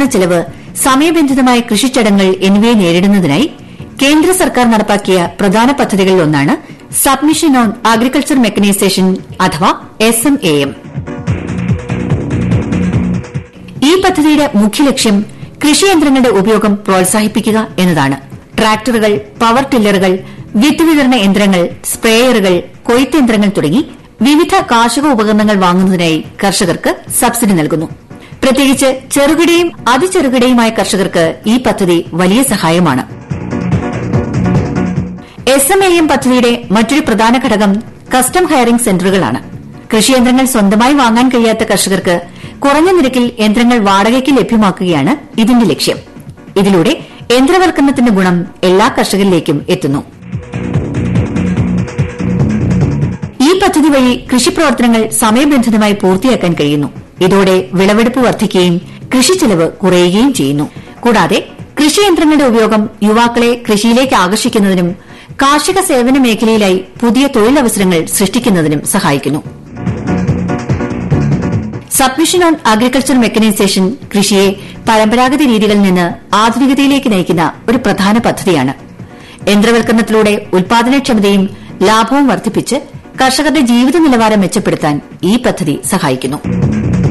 ചെലവ് സമയബന്ധിതമായ കൃഷിച്ചടങ്ങൾ എന്നിവയെ നേരിടുന്നതിനായി കേന്ദ്ര സർക്കാർ നടപ്പാക്കിയ പ്രധാന പദ്ധതികളിലൊന്നാണ് സബ്മിഷൻ ഓൺ അഗ്രികൾച്ചർ മെക്കനൈസേഷൻ അഥവാ എസ് എം എ എം ഈ പദ്ധതിയുടെ മുഖ്യ ലക്ഷ്യം കൃഷിയന്ത്രങ്ങളുടെ ഉപയോഗം പ്രോത്സാഹിപ്പിക്കുക എന്നതാണ് ട്രാക്ടറുകൾ പവർ ടില്ലറുകൾ വിത്ത് വിതരണ യന്ത്രങ്ങൾ സ്പ്രേയറുകൾ കൊയ്ത്ത് യന്ത്രങ്ങൾ തുടങ്ങി വിവിധ കാർഷിക ഉപകരണങ്ങൾ വാങ്ങുന്നതിനായി കർഷകർക്ക് സബ്സിഡി നൽകുന്നു പ്രത്യേകിച്ച് ചെറുകിടയും അതിചെറുകിടയുമായ കർഷകർക്ക് ഈ പദ്ധതി വലിയ സഹായമാണ് എസ് എം എ എം പദ്ധതിയുടെ മറ്റൊരു പ്രധാന ഘടകം കസ്റ്റം ഹയറിംഗ് സെന്ററുകളാണ് കൃഷിയന്ത്രങ്ങൾ സ്വന്തമായി വാങ്ങാൻ കഴിയാത്ത കർഷകർക്ക് കുറഞ്ഞ നിരക്കിൽ യന്ത്രങ്ങൾ വാടകയ്ക്ക് ലഭ്യമാക്കുകയാണ് ഇതിന്റെ ലക്ഷ്യം ഇതിലൂടെ യന്ത്രവൽക്കരണത്തിന്റെ ഗുണം എല്ലാ കർഷകരിലേക്കും എത്തുന്നു ഈ പദ്ധതി വഴി കൃഷിപ്രവർത്തനങ്ങൾ സമയബന്ധിതമായി പൂർത്തിയാക്കാൻ കഴിയുന്നു ഇതോടെ വിളവെടുപ്പ് വർദ്ധിക്കുകയും കൃഷിച്ചെലവ് കുറയുകയും ചെയ്യുന്നു കൂടാതെ കൃഷിയന്ത്രങ്ങളുടെ ഉപയോഗം യുവാക്കളെ കൃഷിയിലേക്ക് ആകർഷിക്കുന്നതിനും കാർഷിക സേവന മേഖലയിലായി പുതിയ തൊഴിലവസരങ്ങൾ സൃഷ്ടിക്കുന്നതിനും സഹായിക്കുന്നു സബ്മിഷൻ ഓൺ അഗ്രികൾച്ചർ മെക്കനൈസേഷൻ കൃഷിയെ പരമ്പരാഗത രീതികളിൽ നിന്ന് ആധുനികതയിലേക്ക് നയിക്കുന്ന ഒരു പ്രധാന പദ്ധതിയാണ് യന്ത്രവൽക്കരണത്തിലൂടെ ഉൽപാദനക്ഷമതയും ലാഭവും വർദ്ധിപ്പിച്ച് കർഷകരുടെ ജീവിത നിലവാരം മെച്ചപ്പെടുത്താൻ ഈ പദ്ധതി സഹായിക്കുന്നു